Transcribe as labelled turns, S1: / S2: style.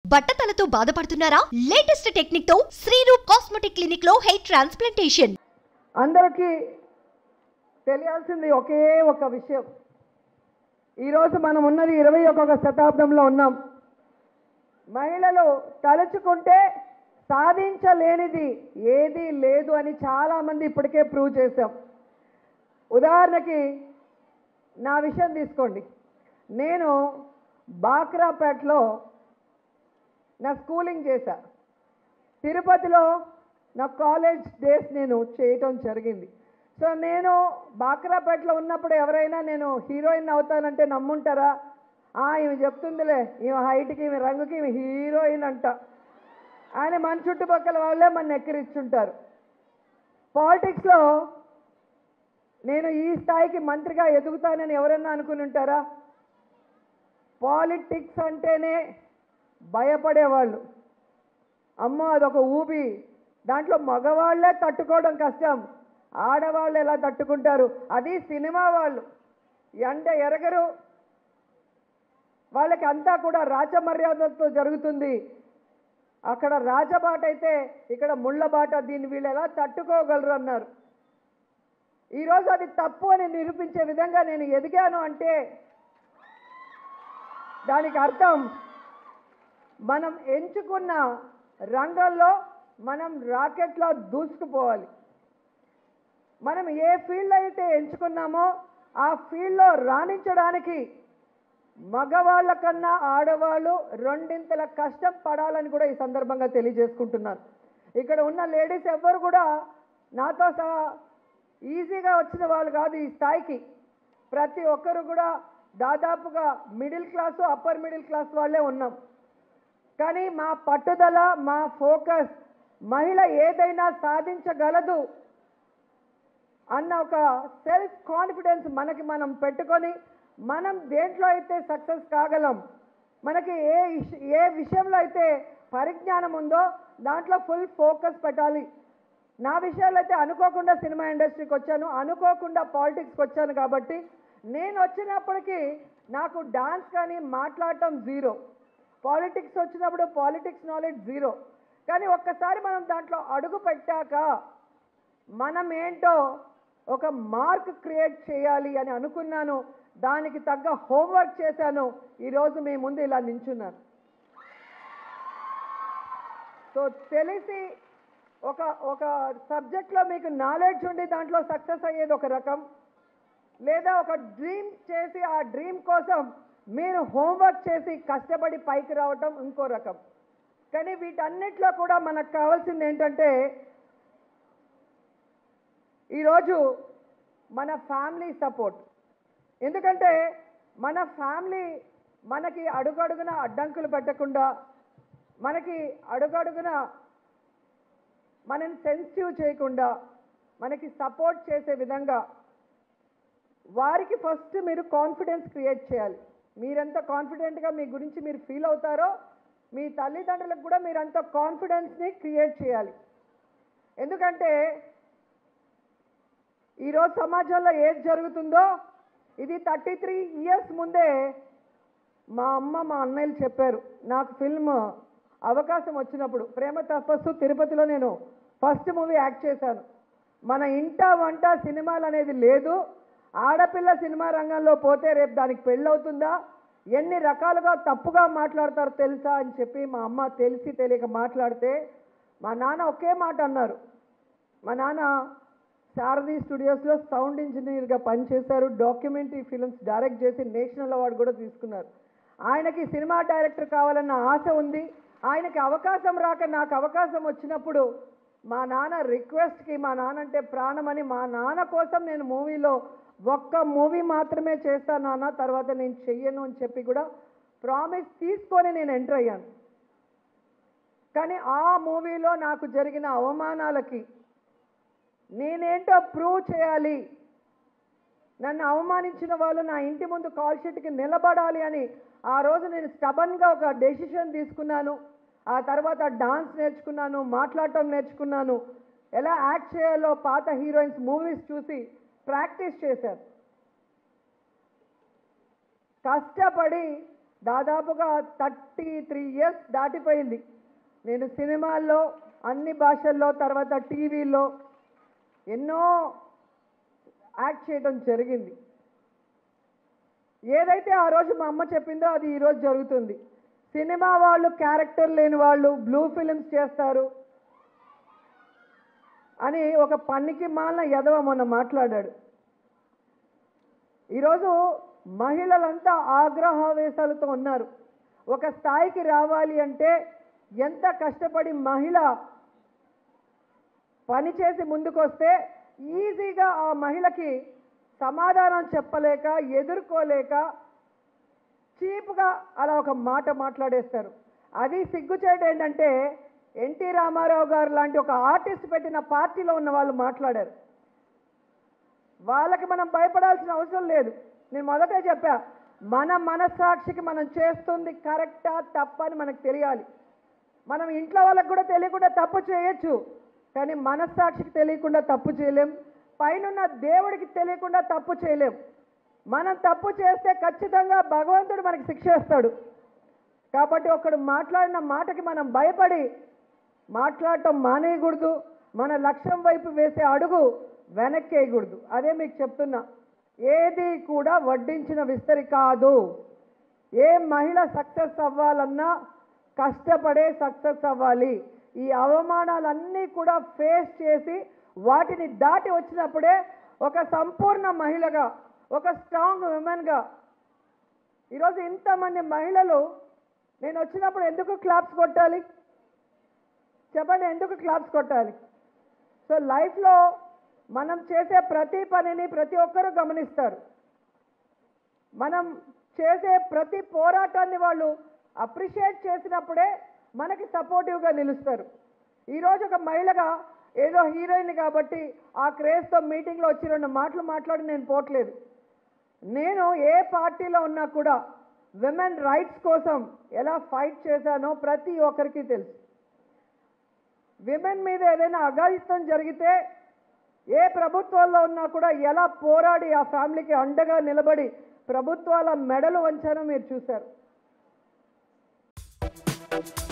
S1: బట్టతలతో బాధపడుతున్నారా latest technique తో Shriroop cosmetic clinic లో హెయిర్ ట్రాన్స్ప్లాంటేషన్
S2: అందరికీ తెలియాల్సింది ఒకే ఒక విషయం ఈరోజు మనం ఉన్నది ఇరవై ఒక్కొక్క శతాబ్దంలో ఉన్నాం మహిళలు తలుచుకుంటే సాధించలేనిది ఏదీ లేదు అని చాలామంది ఇప్పటికే ప్రూవ్ చేశాం ఉదాహరణకి నా విషయం తీసుకోండి నేను బాక్రాపేటలో నా స్కూలింగ్ చేశా తిరుపతిలో నా కాలేజ్ డేస్ నేను చేయటం జరిగింది సో నేను బాక్రాపేటలో ఉన్నప్పుడు ఎవరైనా నేను హీరోయిన్ అవుతానంటే నమ్ముంటారా ఆ, ఈమె చెప్తుందిలే ఈమె హైట్కి ఈమె రంగుకి ఈమె హీరోయిన్ అంట ఆయన మన చుట్టుపక్కల వాళ్ళే మన ఎక్కిరిస్తుంటారు పాలిటిక్స్లో నేను ఈ స్థాయికి మంత్రిగా ఎదుగుతానని ఎవరన్నా అనుకుని ఉంటారా పాలిటిక్స్ అంటేనే భయపడేవాళ్ళు అమ్మో అదొక ఊబి దాంట్లో మగవాళ్లే తట్టుకోవడం కష్టం ఆడవాళ్ళు ఎలా తట్టుకుంటారు అది సినిమా వాళ్ళు ఎండ ఎరగరు వాళ్ళకి అంతా కూడా రాజమర్యాదలతో జరుగుతుంది అక్కడ రాజబాట అయితే ఇక్కడ ముళ్ళ బాట దీన్ని వీళ్ళు ఎలా తట్టుకోగలరు అన్నారు ఈరోజు అది తప్పు అని నిరూపించే విధంగా నేను ఎదిగాను అంటే దానికి అర్థం మనం ఎంచుకున్న రంగంలో మనం రాకెట్లో దూసుకుపోవాలి మనం ఏ ఫీల్డ్ అయితే ఎంచుకున్నామో ఆ ఫీల్డ్లో రాణించడానికి మగవాళ్ళ కన్నా ఆడవాళ్ళు రెండింతల కష్టం పడాలని కూడా ఈ సందర్భంగా తెలియజేసుకుంటున్నాను ఇక్కడ ఉన్న లేడీస్ ఎవ్వరు కూడా నాతో సహా ఈజీగా వచ్చిన వాళ్ళు కాదు ఈ స్థాయికి ప్రతి ఒక్కరు కూడా దాదాపుగా middle class upper middle class వాళ్ళే ఉన్నాం కానీ మా పట్టుదల మా ఫోకస్ మహిళ ఏదైనా సాధించగలదు అన్న ఒక సెల్ఫ్ కాన్ఫిడెన్స్ మనకి మనం పెట్టుకొని మనం దేంట్లో అయితే సక్సెస్ కాగలం మనకి ఏ ఇష్- ఏ విషయంలో అయితే పరిజ్ఞానం ఉందో దాంట్లో ఫుల్ ఫోకస్ పెట్టాలి నా విషయాలు అయితే అనుకోకుండా సినిమా ఇండస్ట్రీకి వచ్చాను అనుకోకుండా పాలిటిక్స్కి వచ్చాను కాబట్టి నేను వచ్చినప్పటికీ నాకు డాన్స్ కానీ మాట్లాడటం జీరో పాలిటిక్స్ వచ్చినప్పుడు పాలిటిక్స్ నాలెడ్జ్ జీరో కానీ ఒక్కసారి మనం దాంట్లో అడుగు పెట్టాక మనం ఏంటో ఒక మార్క్ క్రియేట్ చేయాలి అని అనుకున్నాను దానికి తగ్గ హోంవర్క్ చేశాను ఈరోజు మీ ముందు ఇలా నించున్నాను సో తెలిసి ఒక ఒక సబ్జెక్ట్లో మీకు నాలెడ్జ్ ఉండి దాంట్లో సక్సెస్ అయ్యేది ఒక రకం లేదా ఒక డ్రీమ్ చేసి ఆ డ్రీమ్ కోసం మీరు హోంవర్క్ చేసి కష్టపడి పైకి రావటం ఇంకో రకం కానీ వీటన్నిటిలో కూడా మనకు కావాల్సింది ఏంటంటే ఈరోజు మన ఫ్యామిలీ సపోర్ట్ ఎందుకంటే మన ఫ్యామిలీ మనకి అడుగడుగున అడ్డంకులు పెట్టకుండా మనకి అడుగడుగున మనని సెన్సిటివ్ చేయకుండా మనకి సపోర్ట్ చేసే విధంగా వారికి ఫస్ట్ మీరు కాన్ఫిడెన్స్ క్రియేట్ చేయాలి మీరెంత కాన్ఫిడెంట్గా మీ గురించి మీరు ఫీల్ అవుతారో మీ తల్లిదండ్రులకు కూడా మీరు అంత కాన్ఫిడెన్స్ని క్రియేట్ చేయాలి ఎందుకంటే ఈరోజు సమాజంలో ఏది జరుగుతుందో ఇది థర్టీ త్రీ ఇయర్స్ ముందే మా అమ్మ మా అన్నయ్యలు చెప్పారు నాకు ఫిల్మ్ అవకాశం వచ్చినప్పుడు ప్రేమ తపస్సు తిరుపతిలో నేను ఫస్ట్ మూవీ యాక్ట్ చేశాను మన ఇంట వంట సినిమాలు అనేది లేదు ఆడపిల్ల సినిమా రంగంలో పోతే రేపు దానికి పెళ్ళవుతుందా ఎన్ని రకాలుగా తప్పుగా మాట్లాడతారో తెలుసా అని చెప్పి మా అమ్మ తెలిసి తెలియక మాట్లాడితే మా నాన్న ఒకే మాట అన్నారు మా నాన్న శారది స్టూడియోస్లో సౌండ్ ఇంజనీర్గా పనిచేశారు డాక్యుమెంటరీ ఫిల్మ్స్ డైరెక్ట్ చేసి నేషనల్ అవార్డు కూడా తీసుకున్నారు ఆయనకి సినిమా డైరెక్టర్ కావాలన్న ఆశ ఉంది ఆయనకి అవకాశం రాక నాకు అవకాశం వచ్చినప్పుడు మా నాన్న రిక్వెస్ట్కి మా నాన్న అంటే ప్రాణమని మా నాన్న కోసం నేను మూవీలో ఒక్క మూవీ మాత్రమే చేస్తాను నాన్న తర్వాత నేను చెయ్యను అని చెప్పి కూడా ప్రామిస్ తీసుకొని నేను ఎంటర్ అయ్యాను కానీ ఆ మూవీలో నాకు జరిగిన అవమానాలకి నేనేంటో ప్రూవ్ చేయాలి నన్ను అవమానించిన వాళ్ళు నా ఇంటి ముందు కాల్ షీట్కి నిలబడాలి అని ఆ రోజు నేను స్టబన్గా ఒక డెసిషన్ తీసుకున్నాను ఆ తర్వాత డాన్స్ నేర్చుకున్నాను మాట్లాడటం నేర్చుకున్నాను ఎలా యాక్ట్ చేయాలో పాత హీరోయిన్స్ మూవీస్ చూసి ప్రాక్టీస్ చేశాను కష్టపడి దాదాపుగా థర్టీ త్రీ ఇయర్స్ దాటిపోయింది నేను సినిమాల్లో అన్ని భాషల్లో తర్వాత టీవీలో ఎన్నో యాక్ట్ చేయడం జరిగింది ఏదైతే ఆ రోజు మా అమ్మ చెప్పిందో అది ఈరోజు జరుగుతుంది సినిమా వాళ్ళు క్యారెక్టర్ లేని వాళ్ళు బ్లూ ఫిలిమ్స్ చేస్తారు అని ఒక పన్నికి మాలిన ఎదవ మొన్న మాట్లాడాడు ఈరోజు మహిళలంతా ఆగ్రహావేశాలతో ఉన్నారు ఒక స్థాయికి రావాలి అంటే ఎంత కష్టపడి మహిళ పని చేసి ముందుకొస్తే ఈజీగా ఆ మహిళకి సమాధానం చెప్పలేక ఎదుర్కోలేక చీప్గా అలా ఒక మాట మాట్లాడేస్తారు అది సిగ్గుచేటు ఏంటంటే ఎన్టీ రామారావు గారు లాంటి ఒక ఆర్టిస్ట్ పెట్టిన పార్టీలో ఉన్న వాళ్ళు మాట్లాడారు వాళ్ళకి మనం భయపడాల్సిన అవసరం లేదు నేను మొదటే చెప్పా మన మనస్సాక్షికి మనం చేస్తుంది కరెక్టా తప్ప అని మనకు తెలియాలి మనం ఇంట్లో వాళ్ళకి కూడా తెలియకుండా తప్పు చేయొచ్చు కానీ మనస్సాక్షికి తెలియకుండా తప్పు చేయలేం పైనున్న దేవుడికి తెలియకుండా తప్పు చేయలేం మనం తప్పు చేస్తే ఖచ్చితంగా భగవంతుడు మనకి శిక్ష వేస్తాడు కాబట్టి ఒకడు మాట్లాడిన మాటకి మనం భయపడి మాట్లాడటం మానేయకూడదు మన లక్ష్యం వైపు వేసే అడుగు వెనక్కేయకూడదు అదే మీకు చెప్తున్నా ఏది కూడా వడ్డించిన విస్తరి కాదు ఏ మహిళ సక్సెస్ అవ్వాలన్నా కష్టపడే సక్సెస్ అవ్వాలి ఈ అవమానాలన్నీ కూడా ఫేస్ చేసి వాటిని దాటి వచ్చినప్పుడే ఒక సంపూర్ణ మహిళగా ఒక స్ట్రాంగ్ ఉమెన్గా ఈరోజు ఇంతమంది మహిళలు నేను వచ్చినప్పుడు ఎందుకు క్లాప్స్ కొట్టాలి చెప్పండి ఎందుకు క్లాప్స్ కొట్టాలి సో లైఫ్లో మనం చేసే ప్రతి పనిని ప్రతి ఒక్కరూ గమనిస్తారు మనం చేసే ప్రతి పోరాటాన్ని వాళ్ళు అప్రిషియేట్ చేసినప్పుడే మనకి సపోర్టివ్గా నిలుస్తారు ఈరోజు ఒక మహిళగా ఏదో హీరోయిన్ కాబట్టి ఆ క్రేజ్తో మీటింగ్లో వచ్చి రెండు మాటలు మాట్లాడి నేను పోవట్లేదు నేను ఏ పార్టీలో ఉన్నా కూడా విమెన్ రైట్స్ కోసం ఎలా ఫైట్ చేశానో ప్రతి ఒక్కరికి తెలుసు విమెన్ మీద ఏదైనా అఘాయిత్వం జరిగితే ఏ ప్రభుత్వాల్లో ఉన్నా కూడా ఎలా పోరాడి ఆ ఫ్యామిలీకి అండగా నిలబడి ప్రభుత్వాల మెడలు వంచానో మీరు చూశారు